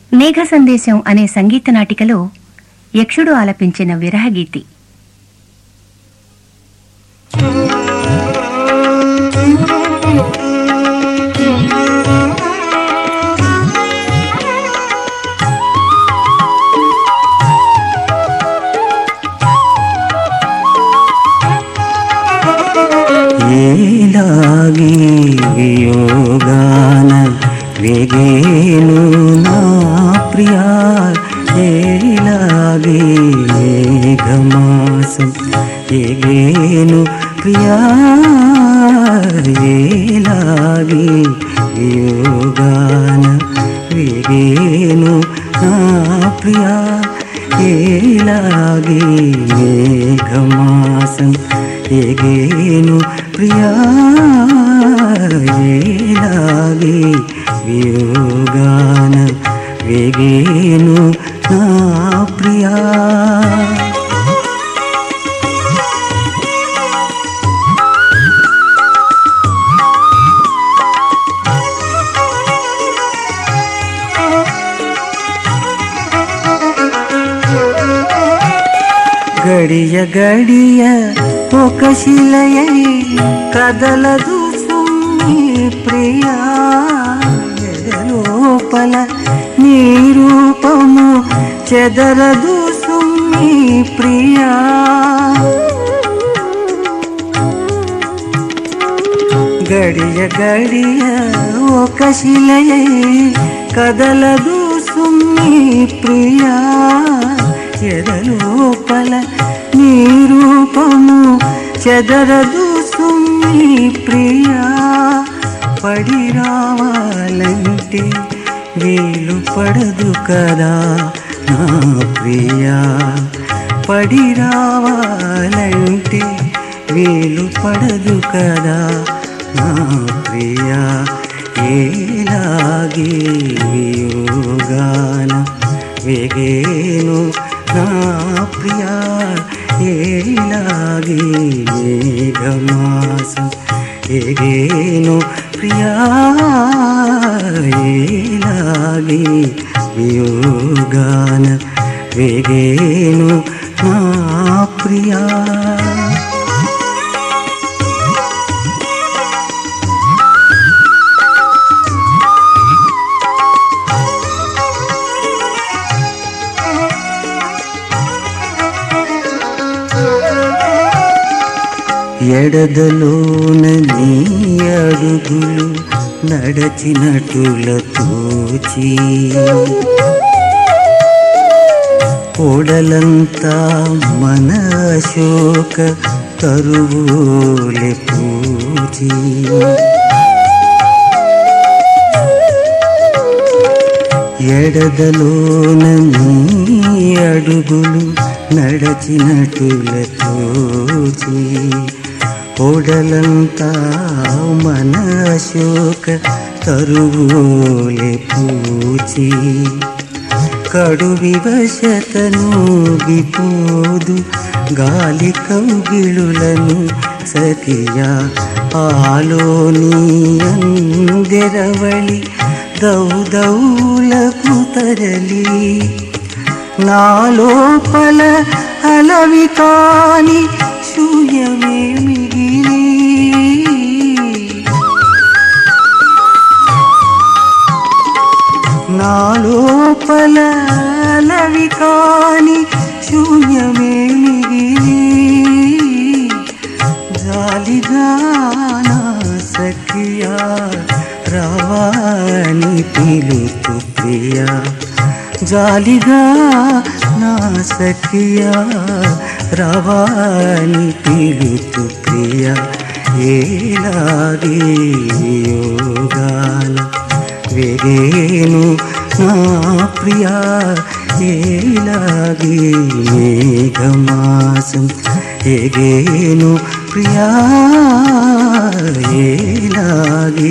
మేఘ సందేశం అనే సంగీత నాటికలో యక్షుడు ఆలపించిన విరహగీతి ఏలాగి వియోగాన వేగేను నా ప్రియా ఏలాగి మేఘమాసం ఏగేను ప్రియా ఏలాగి వియోగాన వేగేను నా ప్రియా ఏలాగి మేఘమాసం ఎగేను ప్రియా ఏలాగి వియోగాన వేగేను నా ప్రియా గడియ గడియ ఒక శిలయై కదలదు సుమ్మి ప్రియా లోపల నీ రూపము చెదరదు సుమ్మి ప్రియా గడియ గడియ ఒక శిలయై కదలదు సుమ్మి ప్రియా చెదలోపల నీ రూపము చెదరదు సుమ్మి ప్రియా పడి రావాలంటే వీలు పడదు కదా నా ప్రియా పడి రావాలంటే వీలు పడదు కదా నా ప్రియా ఏలాగే వియోగాన వేగేను నా ప్రియా ఏలాగే మేఘమాసం ఏగేను ప్రియా ఏలాగే వియోగాన వేగేను నా ప్రియా ఎడదలోన నీ అడుగులు నడచినటుల తోచి కోడలంతా మన అశోక కరువులే పూచి ఎడదలోన నీ అడుగులు నడచినటుల తోచి కోడలంతా మన అశోక తరువులే పూచి కడు వివశతనూగిపోదు గాలి కౌగిళులను సతియా ఆలోని అందెరవళి దౌదౌలకు తరలి నా లోపల అలవి కాని శూన్యమే మిగిలి నా లోపల అలవి కాని శూన్యమే మిగిలి జాలిగా నా సఖియా రవాణి పిలుతు ప్రియా జాలిగా నా సఖియా రవాణి పిలుతు ప్రియా ఏలాగే యోగాల వేగేను నా ప్రియా ఏలాగే మేఘమాసం ఎగేను ప్రియా ఏలాగే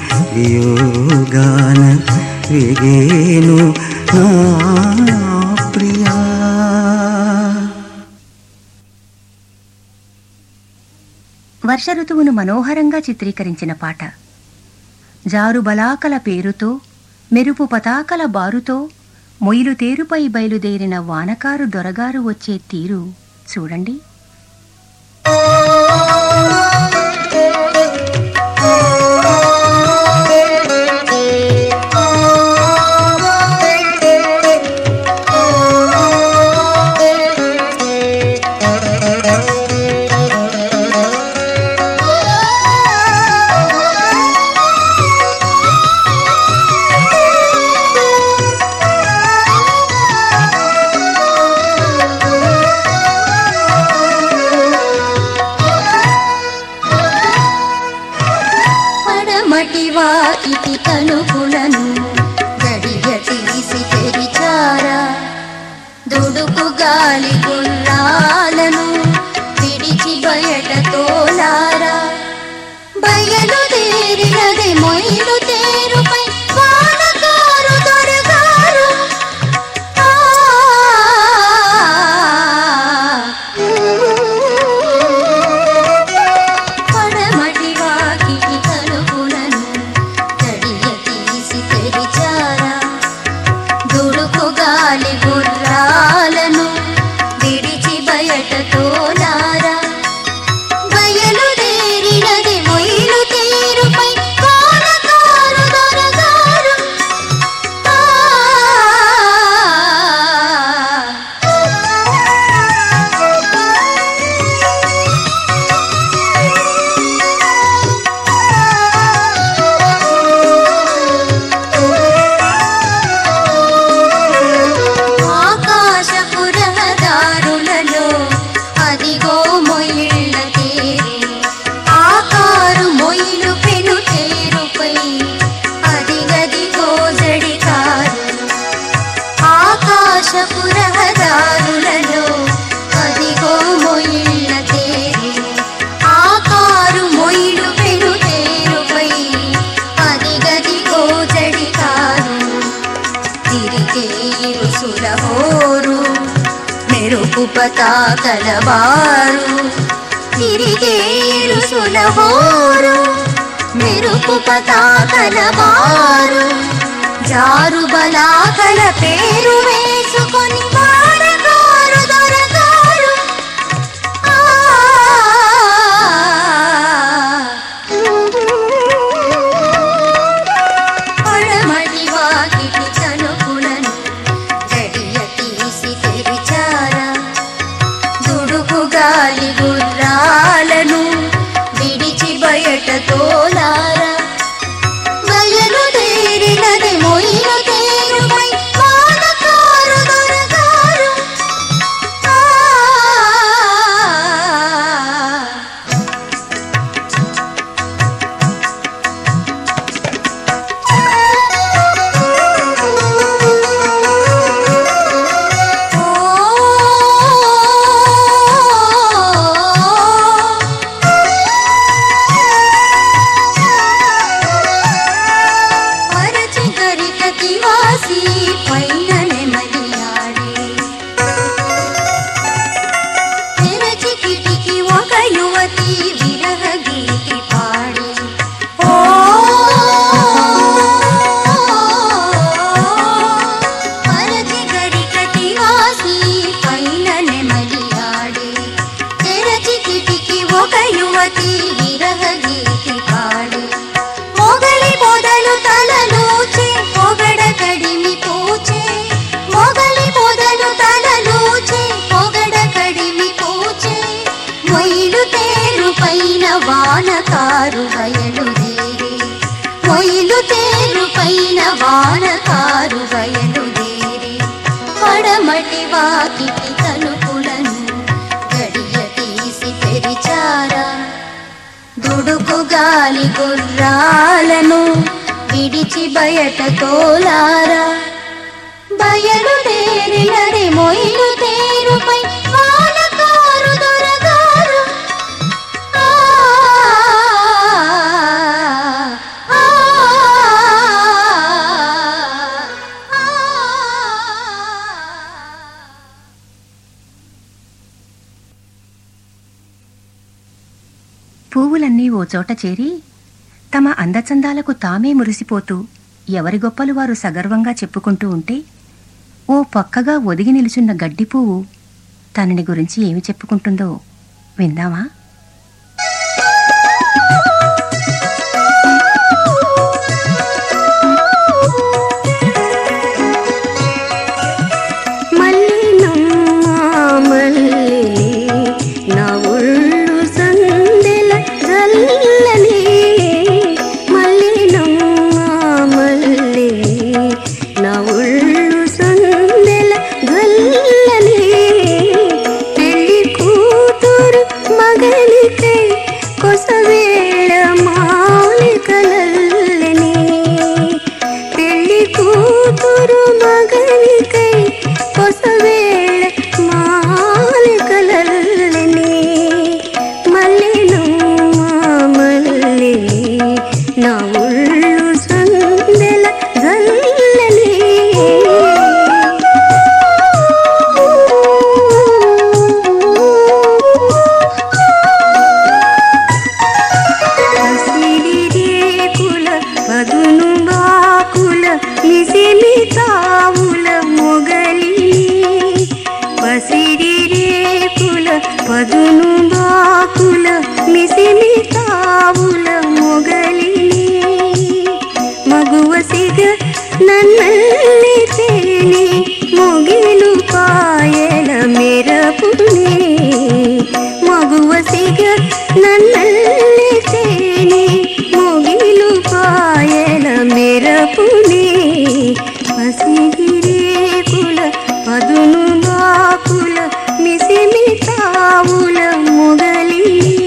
యోగాన వేగేను నా ప్రియా వర్ష ఋతువును మనోహరంగా చిత్రీకరించిన పాట జారు బలాకల పేరుతో మెరుపు పతాకల బారుతో మొయిలు తేరుపై బయలుదేరిన వానకారు దొరగారు వచ్చే తీరు చూడండి పడమటి వాకిటి తలుపులను గడియ తీసి తెరిచారా దుడుకు గాలి గుర్రాలను విడిచి బయట తోలారా బయలు తేరినది మొయిలు తేరుపై వానకారు దొరగారు పడమటి వాకిటి తలుపులను గడియ తీసి తెరిచారా దుడుకు గాలి గుర్రాలను విడిచి బయట తోలారా బయలుదేరినది మొయిలు తీరుపై వానకారు దొరగారు ఆ ఆకాశపు రహదారులలో అదిగో మొయిళ్ళ తేరు ఆకారు మొయిలు పెను తేరుపై అదిగదిగో జడి కారు ఆకాశపు రహదారులలో అదిగో మొయిళ్ళ తేరు ఆకారు మొయిలు పెను తేరుపై అదిగదిగో జడి కారు తిరిగే ఇరుసుల హోరు మెరుపు పతాకల బారు తిరిగే ఇరుసుల హోరు మెరుపు పతాకల బారు జారు బలాకల పేరు వేసుకొని వాడగారు దొరగారు పడమటి వాకిటి తలుపులను గడియ తీసి తెరిచారా దుడుకు గాలి గుర్రాలను విడిచి బయట తోలారా బయలుదేరినది మొయిలు తేరుపై వానకారు దొరగారు ఆ అరచి గరికటి వాసి పైన నెమలియాడే తెరచి కిటికి ఒక యువతి విరహ గీతి పాడి ఓ అరచి గరికటి వాసి పైన నెమలియాడే తెరచి కిటికి ఒక యువతి విరహ గీతి పాడి మొగలి మొదలు తలలూచే పొగడ కడిమి పూచే మొగలి మొదలు తలలూచే పొగడ కడిమి పూచే మొయిలు తేరు పైన వానకారు బయలుదేరి మొయిలు తేరు పైన వానకారు బయలుదేరి పడమటి వాకిటి తలుపులను గడియ తీసి తెరిచారా దుడుకు గాలి గుర్రాలను విడిచి బయట తోలారా బయలుదేరినది మొయిలు తేరుపై వానకారు దొరగారు ఆ, ఆ, ఆ. పువ్వులన్నీ ఓ చోట చేరి తమ అందచందాలకు తామే మురిసిపోతూ ఎవరి గొప్పలు వారు సగర్వంగా చెప్పుకుంటూ ఉంటే ఓ పక్కగా ఒదిగి నిలుచున్న గడ్డి పువ్వు తనని గురించి ఏమి చెప్పుకుంటుందో విందామా మల్లినమ్మ మల్లి నా ఒళ్ళు సందెల జల్లని మల్లినమ్మ మల్లి నా ఒళ్ళు సందెల జల్లని పెళ్లి కూతురు మగలికై కొసవేళ మాలికలల్లని పెళ్లి కూతురు మగనికై కొసవేళ మాలికలల్లని మల్లెనమ్మ మల్లె నా ఉళ్ళు సందెల జల్లని పసిడిరేకుల పదును బాకుల మిసిమి తావుల మొగలిని పసిడిరేకుల పదును బాకుల మిసిమి తావుల మొగలిని మగువ సిగ నన్నల్లి తేని మొగిలు పాయల మెరపునే మగువ సిగ నన్నల్లి తేని మొగిలు పాయల మెరపునే పసిగిరేకుల పదును బాకుల మిసిమి తావుల మొగలి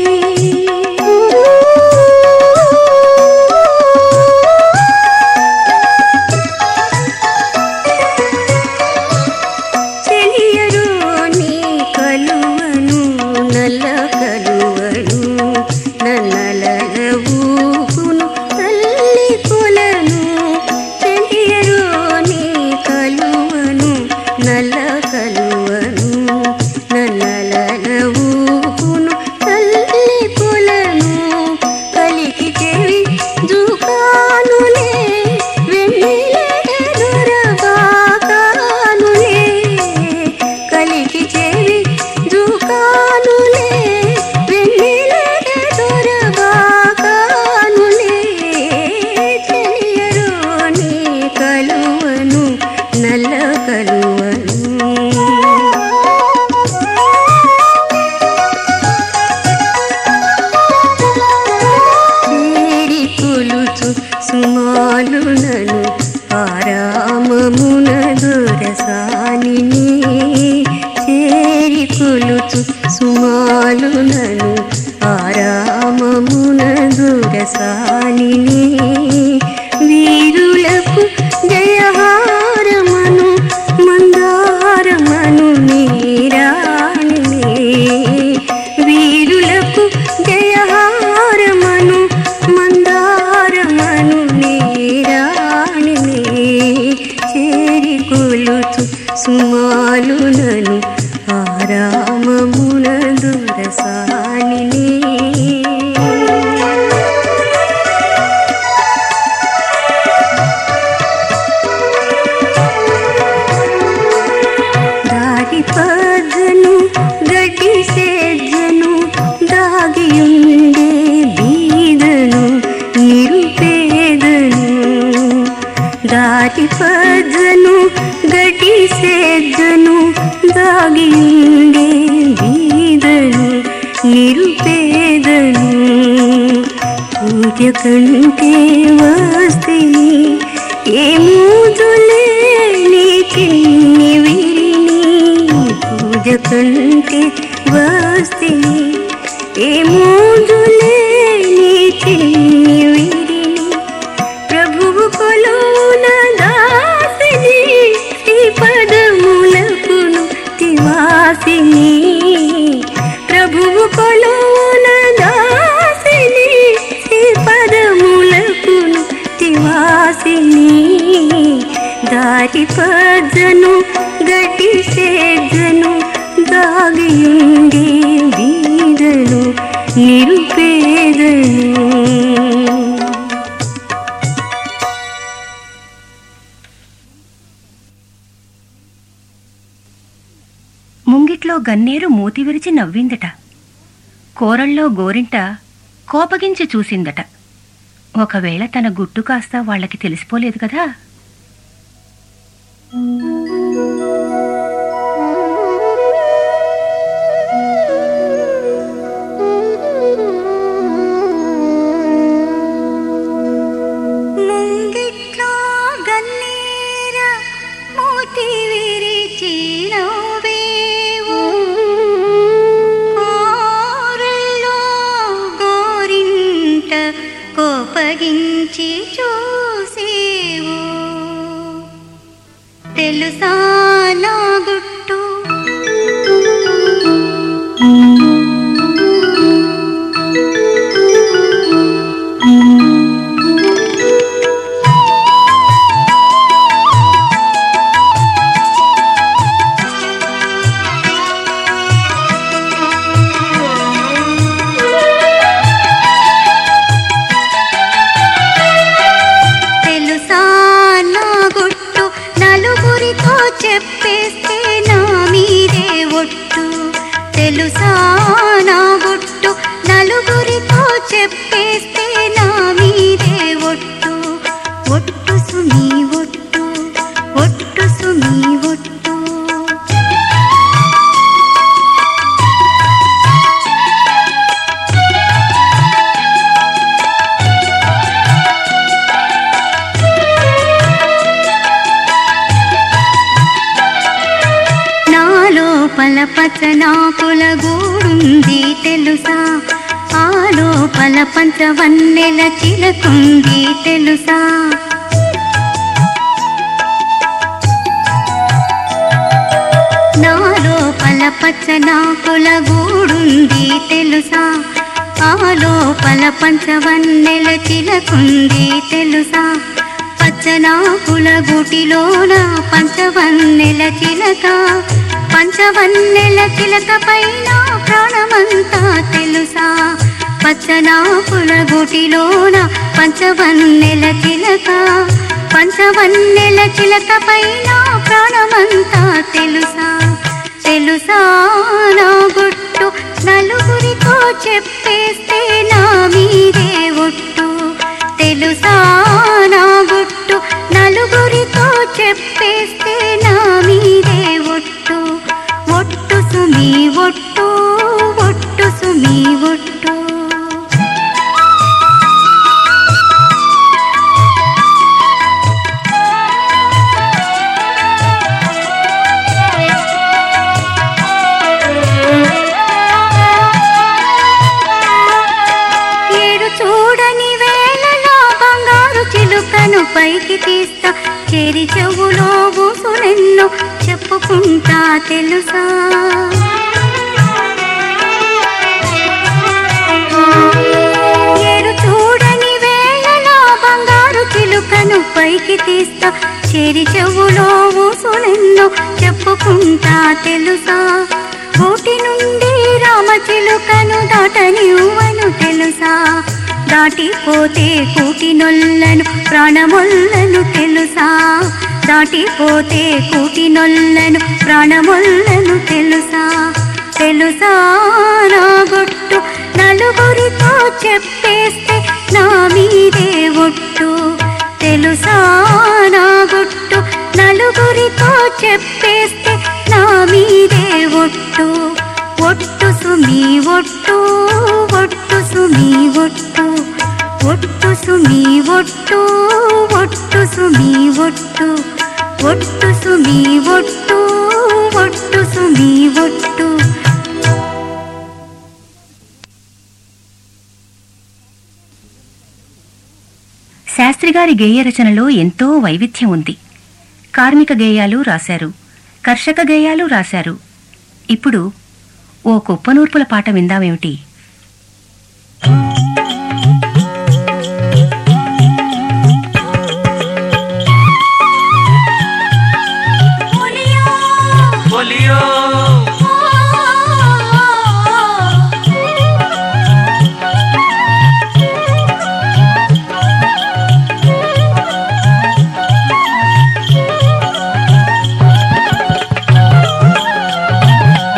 చెలియరు నీ కలువను నల్ల కలువను నన్నల ఊపును తల్లి కొలను చెలియరు నీ కలువను నల్ల కలువను నన్నల ఊపును తల్లి కొలను కలికి చెవి జుకానులే వెన్నెల దొరబాకానులే కలికి చెవి జుకానులే వెన్నెల దొరబాకానులే చెలియరు నీ కలువను నల్ల కలువను చేరి కొలుచు సుమాలునను ఆరామమున దొరసానిని చేరి కొలుచు సుమాలునను ఆరామమున దొరసానిని వీరులకు జయహారమను మందారమను నీరాణిని వీరులకు జయహారమను మందారమను నీరాణిని చేరి కొలుచు సుమాలునను ఆరామమున దురసానిని దారి పదను గడ్డి సేజను దాగియుండే బీదను నిరుపేదను దారి పదను గడ్డి సేజను దాగియుండే బీదను నిరుపేదను పూజ కంటే వస్తిని ఏమూదులే నీ చిన్ని విరిని పూజ కంటే వస్తిని ఏమూదులే నీ చిన్ని విరిని ప్రభువు కొలువున దాసిని శ్రీ పదములకును తివాసిని ప్రభువు కొలువున దాసిని శ్రీ పదములకును తివాసిని దారి పజను గడ్డి సేజను దాగియుండే బీదను నిరుపేదను ముంగిట్లో గన్నేరు మూతి విరిచి నవ్విందట కోరల్లో గోరింట కోపగించి చూసిందట ఒకవేళ తన గుట్టు కాస్త వాళ్ళకి తెలిసిపోలేదు కదా ముంగిట్లో గన్నేర మూతి విరిచి నవ్వేవు కోరల్లో గోరింట కోపగించి చూసేవు తెలుసా నా గుట్టు తెలుసా నా గుట్టు నలుగురితో చెప్పేస్తే నా మీదే ఒట్టు తెలుసా నా గుట్టు నలుగురితో చెప్పేస్తే నా మీదే ఒట్టు ఒట్టు సుమీ ఒట్టు ఒట్టు సుమీ ఒట్టు నాలో పలపచనాకుల గూడుంది తెలుసా ఆ లోపల పంచవన్నెల చిలకుంది తెలుసా నా లోపల పచ్చనాకుల గూడుంది తెలుసా ఆ లోపల పంచవన్నెల చిలకుంది తెలుసా పచ్చనాకుల గుటిలోన పంచవన్నెల చిలక పంచవన్నెల చిలక పైన ప్రాణమంతా తెలుసా పచ్చనాకుల గుటిలోన పంచవన్నెల చిలక పంచవన్నెల చిలక పైన ప్రాణమంతా తెలుసా తెలుసా నా గుట్టు నలుగురితో చెప్పేస్తే నా మీదే ఒట్టు తెలుసా నా గుట్టు నలుగురితో చెప్పేస్తే నా మీదే ఒట్టు ఒట్టు సుమీ ఒట్టు ఒట్టు సుమీ ఒట్టు ఏడు చూడని వేళలో బంగారు చిలుకను పైకి తీస్తా చెరి చెవులో ఊసులెన్నో చెప్పుకుంటా తెలుసా ఏడు చూడని వేళలో బంగారు చిలుకను పైకి తీస్తా చెరి చెవులో ఊసులెన్నో చెప్పుకుంటా తెలుసా కోటి నుండి రామచిలుకను దాటనివ్వను తెలుసా దాటిపోతే కూటి నొల్లను ప్రాణమొల్లను తెలుసా దాటిపోతే కూటి నొల్లను ప్రాణమొల్లను తెలుసా తెలుసా నా గుట్టు నలుగురితో చెప్పేస్తే నా మీదే ఒట్టు తెలుసా నా గుట్టు నలుగురితో చెప్పేస్తే నా మీదే ఒట్టు ఒట్టు సుమీ ఒట్టు ఒట్టు సుమీ ఒట్టు ఒట్టు సుమీ ఒట్టు ఒట్టు సుమీ ఒట్టు ఒట్టు సుమీ ఒట్టు ఒట్టు సుమీ ఒట్టు శాస్త్రిగారి గేయ రచనలో ఎంతో వైవిధ్యం ఉంది కార్మిక గేయాలు రాశారు కర్షక గేయాలు రాశారు ఇప్పుడు ఓ కుప్పనూర్పుల పాట విందామేమిటి बोलियो ఆ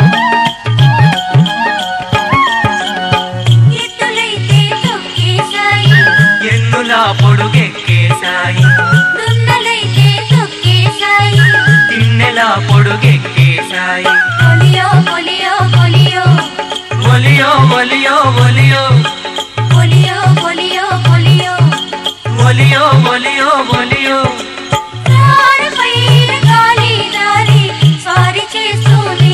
సాయి ఒలియో ఒలియో ఒలియో ఒలియో ఒలియో ఒలియో ఒలియో ఒలియో ఒలియో ఒలియో ఒలియో ఒలియో రారపై గాలి దారి స్వారి చేస్తూనే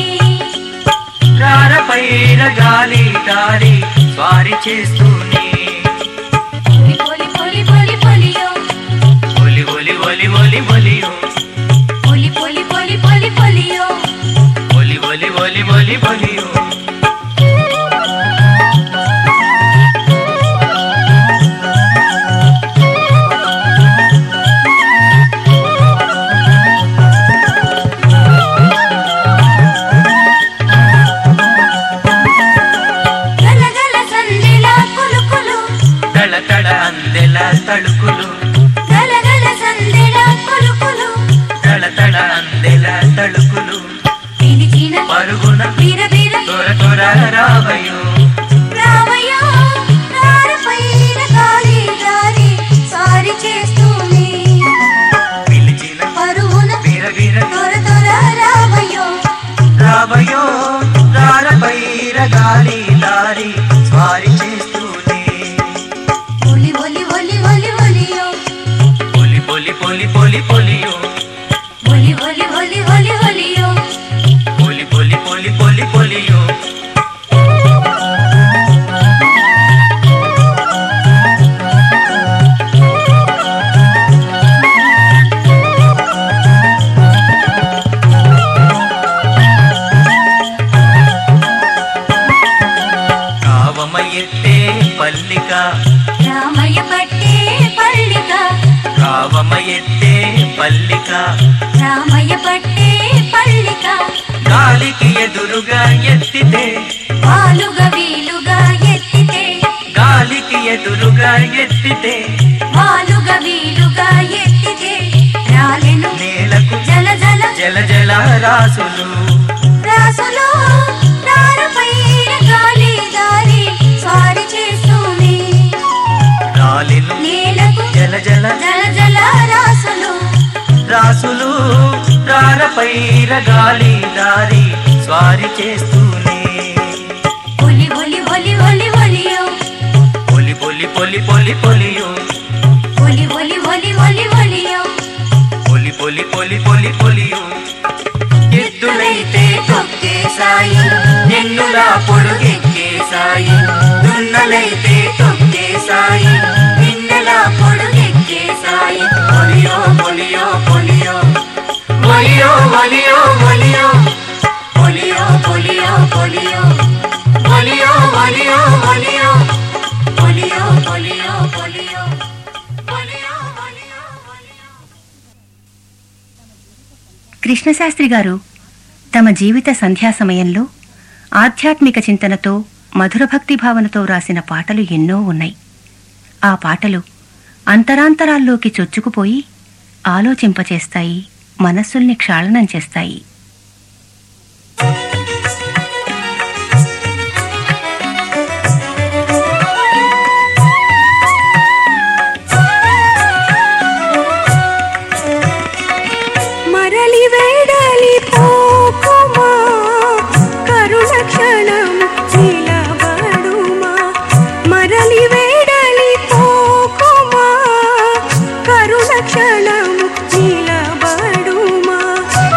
రారపైన గాలి దారి స్వారి చేస్తూనే పొలి పొలి పొలి పొలియో ఒలి ఒలి ఒలి ఒలి ఒలియో పొలి పొలి పొలి పొలి పొలియో ఒలి ఒలి ఒలి ఒలి ఒలియో గలగల సందెల కులుకులు తళ తళ అందెల తళుకులు గలగల సందెల కులుకులు తళ తళ అందెల తళుకులు పిలిచిన పరుగున బీర బీర త్వర త్వర రావయో రావయ్యో రారపై గాలి దారి స్వారి చేస్తూనే పిలిచిన పరుగున వీర వీర త్వర త్వర రావయ్యో రావయో రారపైర గాలి దారి స్వారి చేస్తూనే ఒలి ఒలి ఒలి ఒలి ఒలియో పొలి పొలి పొలి పొలి పొలియో ఒలి ఒలి ఒలి ఒలి ఒలియో పొలి పొలి పొలి పొలి పొలియో కావమ ఎత్తే పల్లిక రామయ్య పట్టే పల్లిక కావమ ఎత్తే పల్లిక రామయ్య పట్టే పల్లిక గాలికి ఎదురుగా ఎత్తితే వాలుగా వీలుగా ఎత్తితే గాలికి ఎదురుగా ఎత్తితే వాలుగా వీలుగా ఎత్తితే రాలెను నేలకు జల జల జల జల రాసులు రాసులో రారపై గాలి దారి స్వారి చేస్తూనే రాలిను నేలకు జల జల జల జల రాసులు రాసులు రారపైర గాలి దారి స్వారి చేస్తూనే ఒలి ఒలి ఒలి ఒలి ఒలియో పొలి పొలి పొలి పొలి పొలియో ఒలి ఒలి ఒలి ఒలి ఒలియో పొలి పొలి పొలి పొలి పొలియో ఎద్దులైతే తొక్కేసాయి ఎన్నులా పొడుగెక్కేసాయి దున్నలైతే తొక్కేసాయి నిన్నెలా పొడుగెక్కేసాయి పొలియో పొలియో పొలియో పొలియో పొలియో పొలియో పొలియో పొలియో పొలియో పొలియో పొలియో పొలియో పొలియో పొలియో పొలియో పొలియో పొలియో పొలియో కృష్ణశాస్త్రి గారు తమ జీవిత సంధ్యా సమయంలో ఆధ్యాత్మిక చింతనతో మధుర భక్తి భావనతో రాసిన పాటలు ఎన్నో ఉన్నాయి ఆ పాటలు అంతరాంతరాల్లోకి చొచ్చుకుపోయి ఆలోచింపచేస్తాయి మనస్సుల్ని క్షాళనం చేస్తాయి మరలి వేడలి పోకుమా కరుణ క్షణం నిలబడుమా మరలి వేడలి పోకుమా కరుణ క్షణం నిలబడుమా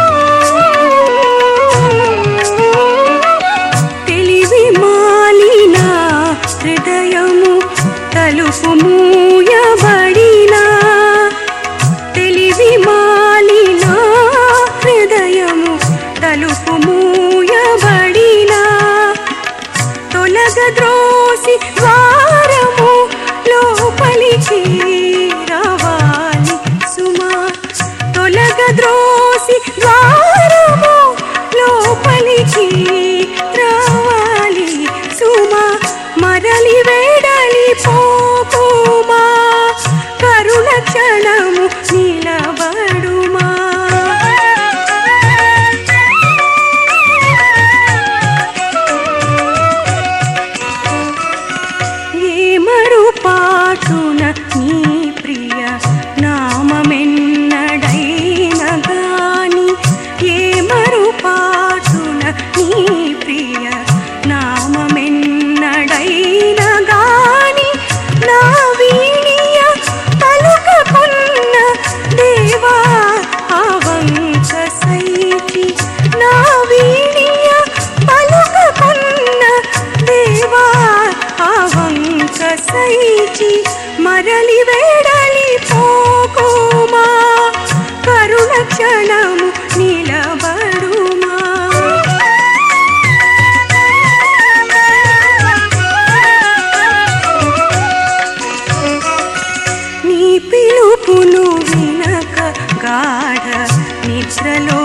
తెలివి మాలిన హృదయము తలుపు మూయబడినా తెలివి మాలిన హృదయము తలుపు మూయబడినా తొలగ ద్రోసి ద్వారము లోపలికి రావాలి సుమా తొలగ ద్రోసి ద్వారము లోపలికి రావాలి సుమా మరలి వేడలి పోకుమా కరుణ క్షణము నిలబడుమా ఏమరు పాటున నీ ప్రియ నామమెన్నడైన గాని ఏ క్షణము నిలబడుమా నీ పిలుపును వినక గాఢ నిద్రలో